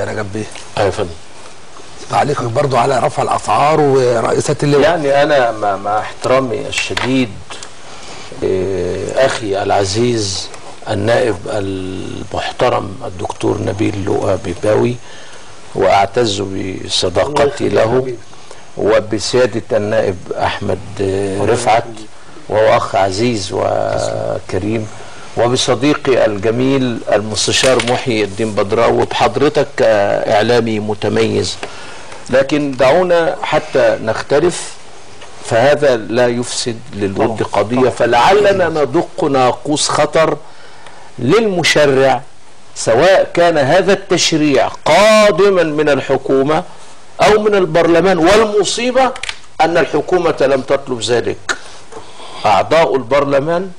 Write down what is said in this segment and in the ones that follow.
رجب بيه ايوه يا فندم تعليقك برضو على رفع الاسعار ورئيسات اللواء يعني انا مع, مع احترامي الشديد إيه، اخي العزيز النائب المحترم الدكتور نبيل لؤى بيباوي واعتز بصداقتي له وبسياده النائب احمد آه، رفعت وهو اخ عزيز وكريم وبصديقي الجميل المستشار محي الدين بدراوي وبحضرتك كاعلامي متميز لكن دعونا حتى نختلف فهذا لا يفسد للود قضيه فلعلنا ندق ناقوس خطر للمشرع سواء كان هذا التشريع قادما من الحكومه او من البرلمان والمصيبه ان الحكومه لم تطلب ذلك اعضاء البرلمان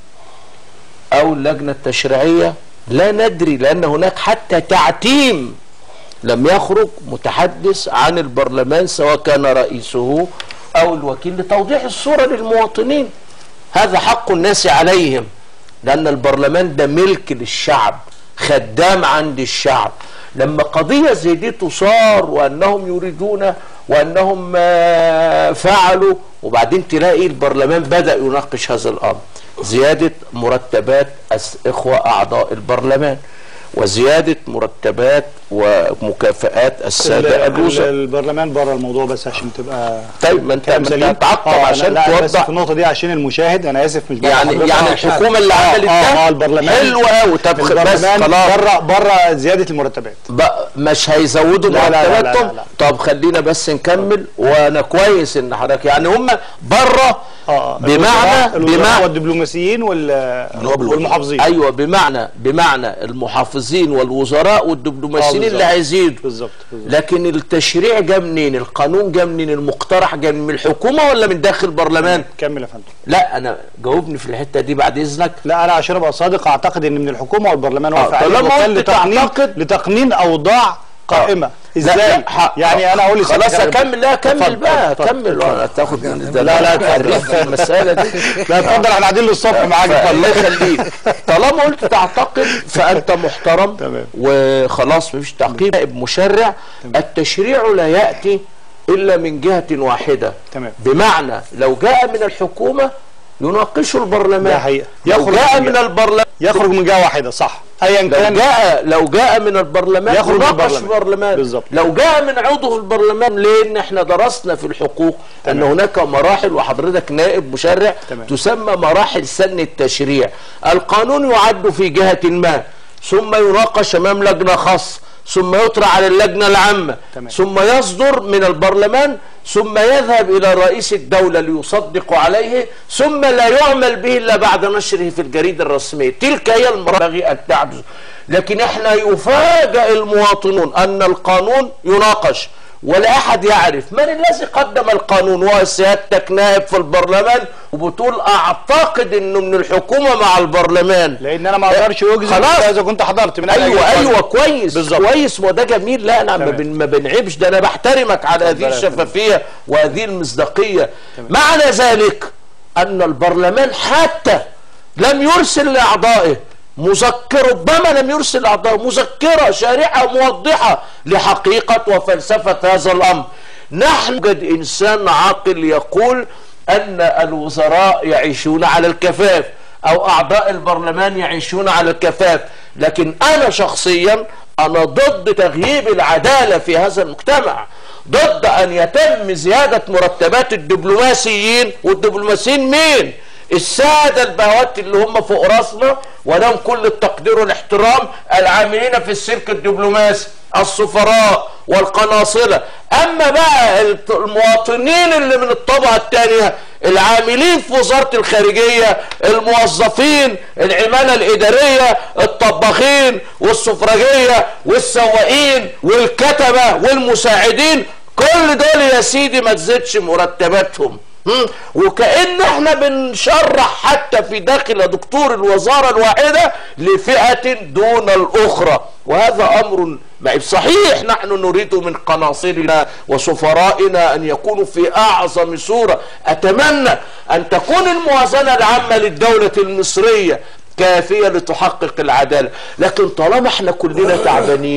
او اللجنه التشريعيه لا ندري لان هناك حتى تعتيم لم يخرج متحدث عن البرلمان سواء كان رئيسه او الوكيل لتوضيح الصوره للمواطنين هذا حق الناس عليهم لان البرلمان ده ملك للشعب خدام عند الشعب لما قضيه زي دي تصار وانهم يريدون وانهم آه، فعلوا وبعدين تلاقي البرلمان بدا يناقش هذا الامر زياده مرتبات أس- اخوه اعضاء البرلمان وزياده مرتبات ومكافآت الساده ال- الوزراء البرلمان بره الموضوع بس عشان تبقى طيب ما انت كلام ما سليم. انت تعقب آه، عشان لا لا بس توضح في النقطه دي عشان المشاهد انا اسف مش بره يعني حضرتك. يعني آه، الحكومه اللي آه، عملت آه، ده اه البرلمان حلو قوي طب خ- بس البرلمان خلاص بره بره زياده المرتبات بقى مش هيزودوا لا، لا، لا، لا، مرتباتهم لا، لا. طب خلينا بس نكمل وانا كويس ان حضرتك يعني هم بره اه بمعنى الوزراء بمعنى والدبلوماسيين وال والمحافظين ايوه بمعنى بمعنى المحافظين والوزراء والدبلوماسيين آه، اللي بالظبط. هيزيدوا بالظبط بالظبط. لكن التشريع جه منين القانون جه منين المقترح جه من الحكومه ولا من داخل البرلمان كمل يا فندم لا انا جاوبني في الحته دي بعد اذنك لا انا عشان ابقى صادق اعتقد ان من الحكومه والبرلمان آه، وافق عليه طالما وكان قلت لتقنين تعتقد- لتقنين اوضاع قائمه لا، ازاي لا، ح- يعني انا اقول خلاص اكمل لا كمل اتفضل، بقى اتفضل، كمل ولا تاخد لا، لا، اتفضل. في المساله دي لا اتفضل احنا قاعدين للصبح معاك الله اتفضل يخليك طالما قلت تعتقد فانت محترم تمام. وخلاص مفيش تعقيب نائب مشرع التشريع لا ياتي الا من جهه واحده تمام. بمعنى لو جاء من الحكومه يناقشه البرلمان ده حقيقة. لو يخرج جاء من من جهة. البرلمان يخرج من جهه واحده صح ايا لو كان جاء لو جاء من البرلمان يخرج من يناقش البرلمان. البرلمان بالظبط. لو جاء من عضو في البرلمان لان احنا درسنا في الحقوق ان تمام. هناك مراحل وحضرتك نائب مشرع تمام. تسمى مراحل سن التشريع القانون يعد في جهة ما ثم يناقش امام لجنة خاصة ثم يطرح على اللجنة العامة تمام. ثم يصدر من البرلمان ثم يذهب إلى رئيس الدولة ليصدق عليه ثم لا يعمل به إلا بعد نشره في الجريدة الرسمية تلك هي المراحل أن تعجز لكن احنا يفاجأ المواطنون أن القانون يناقش ولا أحد يعرف من الذي قدم القانون هو سيادتك نائب في البرلمان وبتقول أعتقد أنه من الحكومة مع البرلمان لان انا ما اقدرش اجزم خلاص. إلا اذا كنت حضرت من أي ايوه حاجة. ايوه كويس بالظبط. كويس ما ده جميل لا انا ما, تمام. بن ما بنعيبش ده انا بحترمك على هذه اتفضل يا فندم. الشفافيه وهذه المصداقيه معنى ذلك ان البرلمان حتى لم يرسل لاعضائه مذكرة ربما لم يرسل لاعضائه مذكره شارحه موضحه لحقيقه وفلسفه هذا الامر نحن قد انسان عاقل يقول ان الوزراء يعيشون على الكفاف او اعضاء البرلمان يعيشون على الكفاف لكن انا شخصيا انا ضد تغييب العداله في هذا المجتمع ضد ان يتم زياده مرتبات الدبلوماسيين والدبلوماسيين مين الساده البهوات اللي هم فوق راسنا ولهم كل التقدير والاحترام العاملين في السلك الدبلوماسي السفراء والقناصله اما بقى الت- المواطنين اللي من الطبقه الثانيه العاملين في وزاره الخارجيه الموظفين العماله الاداريه الطباخين والسفرجيه والسواقين والكتبه والمساعدين كل دول يا سيدي ما تزيدش مرتباتهم مم. وكأن احنا بنشرح حتى في داخل يا دكتور الوزارة الواحدة لفئة دون الأخرى وهذا أمر معيب صحيح نحن نريد من قناصرنا وسفرائنا أن يكونوا في أعظم صورة أتمنى أن تكون الموازنة العامة للدولة المصرية كافية لتحقق العدالة لكن طالما احنا كلنا تعبانين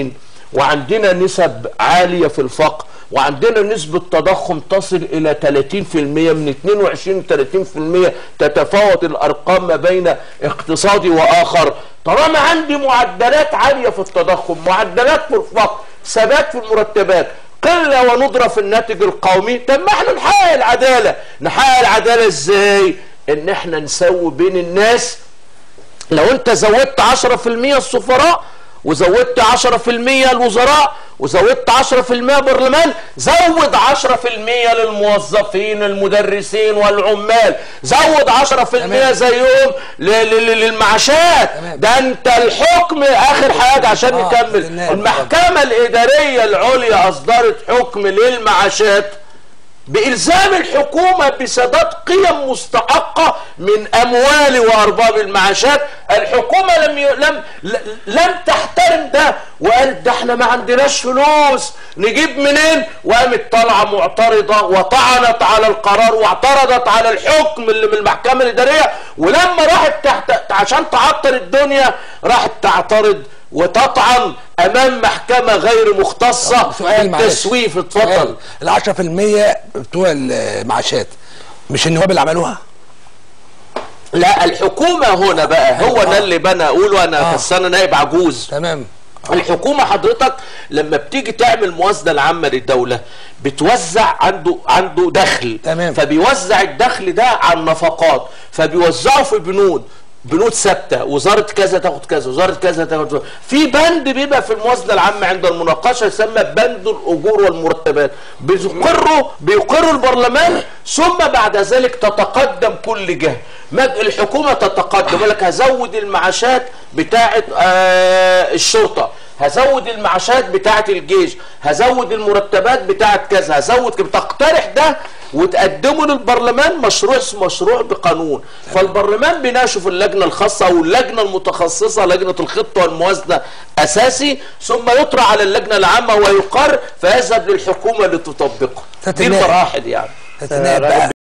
وعندنا نسب عالية في الفقر وعندنا نسبة تضخم تصل إلى 30% من 22 ل 30% تتفاوت الأرقام ما بين اقتصادي وآخر طالما عندي معدلات عالية في التضخم معدلات في الفقر ثبات في المرتبات قلة وندرة في الناتج القومي طب ما احنا نحقق العدالة نحقق العدالة ازاي ان احنا نسوي بين الناس لو انت زودت 10% السفراء وزودت 10% الوزراء وزودت 10% برلمان زود 10% للموظفين المدرسين والعمال زود 10% زيهم ل- ل- ل- للمعاشات تمام. ده انت الحكم اخر حاجه عشان آه، نكمل النائب. المحكمه الاداريه العليا اصدرت حكم للمعاشات بإلزام الحكومة بسداد قيم مستحقة من أموال وأرباب المعاشات الحكومة لم ي... لم ل- لم تحترم ده وقالت ده احنا ما عندناش فلوس نجيب منين وقامت طالعة معترضة وطعنت على القرار واعترضت على الحكم اللي من المحكمة الإدارية ولما راحت تحت عشان تعطل الدنيا راحت تعترض وتطعن امام محكمه غير مختصه سؤال معلش بالتسويف اتفضل ال 10% بتوع المعاشات مش النواب اللي عملوها لا الحكومة هنا بقى هو آه. ده اللي بنا اقوله انا آه. بس انا نائب عجوز تمام الحكومة حضرتك لما بتيجي تعمل موازنة العامة للدولة بتوزع عنده عنده دخل تمام. فبيوزع الدخل ده على النفقات فبيوزعه في بنود بنود ثابته وزاره كذا تاخد كذا وزاره كذا تاخد كذا في بند بيبقى في الموازنه العامه عند المناقشه يسمى بند الاجور والمرتبات بيقروا بيقروا البرلمان ثم بعد ذلك تتقدم كل جهه مج- الحكومه تتقدم يقول لك هزود المعاشات بتاعه آه الشرطه هزود المعاشات بتاعه الجيش هزود المرتبات بتاعه كذا هزود كده تقترح ده وتقدمه للبرلمان مشروع اسمه مشروع بقانون فالبرلمان بيناقشه في اللجنه الخاصه او اللجنه المتخصصه لجنه الخطه والموازنه اساسي ثم يطرح على اللجنه العامه ويقر فيذهب للحكومه لتطبقه دي تتناقش. المراحل يعني تتناقب بقى